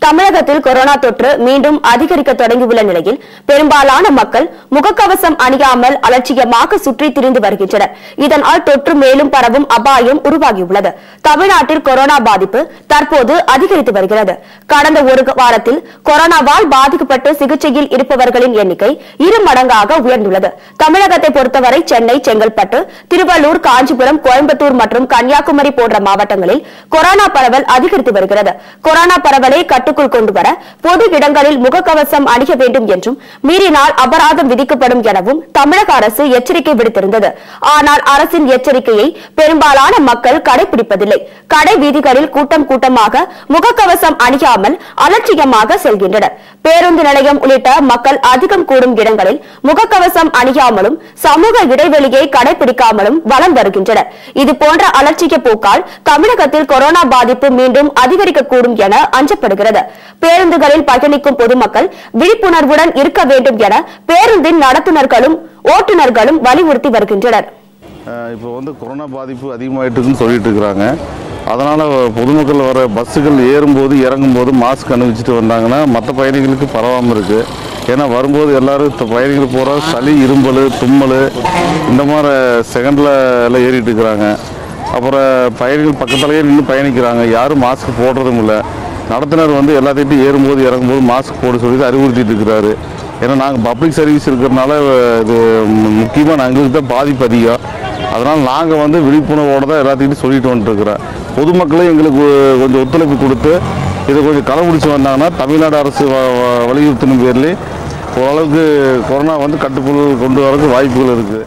தமிழகத்தில் கொரோனா தொற்று மீண்டும் அதிகரிக்க தொடங்கியுள்ள நிலையில் பெரும்பாலான மக்கள் முகக்கவசம் அணியாமல் அலட்சியமாக சுற்றித் திரிந்து வருகின்றனர் இதனால் தொற்று மேலும் பரவும் அபாயம் உருவாகியுள்ளது தமிழ்நாட்டில் கொரோனா பாதிப்பு தற்போது அதிகரித்து வருகிறது கடந்த ஒரு வாரத்தில் கொரோனாவால் பாதிக்கப்பட்டு சிகிச்சையில் இருப்பவர்களின் எண்ணிக்கை இரு மடங்காக உயர்ந்துள்ளது தமிழகத்தை பொறுத்தவரை சென்னை செங்கல்பட்டு திருவள்ளூர் காஞ்சிபுரம் கோயம்புத்தூர் மற்றும் கன்னியாகுமரி போன்ற மாவட்டங்களில் கொரோனா பரவல் அதிகரித்து வருகிறது கொரோனா பரவலை கட்டுக்குள் கொண்டு வர பொது இடங்களில் முகக்கவசம் அணிய வேண்டும் என்றும் மீறினால் அபராதம் விதிக்கப்படும் எனவும் தமிழக அரசு எச்சரிக்கை விடுத்திருந்தது ஆனால் அரசின் எச்சரிக்கையை பெரும்பாலான மக்கள் கடைபிடிப்பதில்லை கடை வீதிகளில் கூட்டம் கூட்டமாக முகக்கவசம் அணியாமல் அலட்சியமாக செல்கின்றனர் பேருந்து நிலையம் உள்ளிட்ட மக்கள் அதிகம் கூடும் இடங்களில் முகக்கவசம் அணியாமலும் சமூக இடைவெளியை கடைபிடிக்காமலும் வலம் வருகின்றனர் இது போன்ற அலட்சிய போக்கால் தமிழகத்தில் கொரோனா பாதிப்பு மீண்டும் அதிகரிக்கக்கூடும் என அஞ்சப்படுகிறது பேருந்துகளில் பயணிக்கும் பொதுமக்கள் விழிப்புணர்வுடன் இருக்க வேண்டும் என பேருந்தின் நடத்துனர்களும் ஓட்டுநர்களும் வலியுறுத்தி வருகின்றனர் அஹ் இப்போ வந்து கொரோனா பாதிப்பு அதிகமாயிட்டு இருக்குன்னு சொல்லிட்டு இருக்கிறாங்க அதனால் பொதுமக்கள் வர பஸ்ஸுகள் ஏறும்போது இறங்கும்போது மாஸ்க் அணிவிச்சிட்டு வந்தாங்கன்னா மற்ற பயணிகளுக்கு பரவாமல் இருக்குது ஏன்னா வரும்போது எல்லாரும் இப்போ பயணிகள் போகிற சளி இரும்பல் தும்மல் இந்த மாதிரி செகண்டில் எல்லாம் ஏறிட்டு இருக்கிறாங்க அப்புறம் பயணிகள் பக்கத்துலேயே நின்று பயணிக்கிறாங்க யாரும் மாஸ்க் போடுறதும் இல்லை நடத்துனர் வந்து எல்லாத்தையும் ஏறும்போது இறங்கும்போது மாஸ்க் போட சொல்லி அறிவுறுத்திட்டு இருக்கிறாரு ஏன்னா நாங்கள் பப்ளிக் சர்வீஸ் இருக்கிறனால இது முக்கியமாக எங்களுக்கு தான் பாதிப்பு அதிகம் அதனால் நாங்கள் வந்து விழிப்புணர்வோடு தான் எல்லாத்தையும் சொல்லிட்டு வந்துட்டுருக்குறோம் பொதுமக்களும் எங்களுக்கு கொஞ்சம் ஒத்துழைப்பு கொடுத்து இதை கொஞ்சம் கடைபிடிச்சி வந்தாங்கன்னா தமிழ்நாடு அரசு வ- வ- வலியுறுத்தின பேர்லேயே ஓரளவுக்கு கொரோனா வந்து கட்டுக்குள் கொண்டு வரதுக்கு வாய்ப்புகள் இருக்குது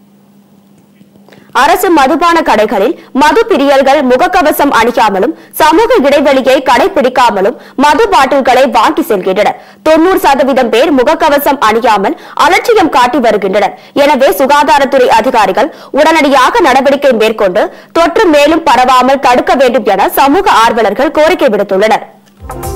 அரசு மதுபான கடைகளில் மது பிரியல்கள் முகக்கவசம் அணியாமலும் சமூக இடைவெளியை கடைபிடிக்காமலும் மது பாட்டில்களை வாங்கி செல்கின்றனர் தொண்ணூறு சதவீதம் பேர் முகக்கவசம் அணியாமல் அலட்சியம் காட்டி வருகின்றனர் எனவே சுகாதாரத்துறை அதிகாரிகள் உடனடியாக நடவடிக்கை மேற்கொண்டு தொற்று மேலும் பரவாமல் தடுக்க வேண்டும் என சமூக ஆர்வலர்கள் கோரிக்கை விடுத்துள்ளனர்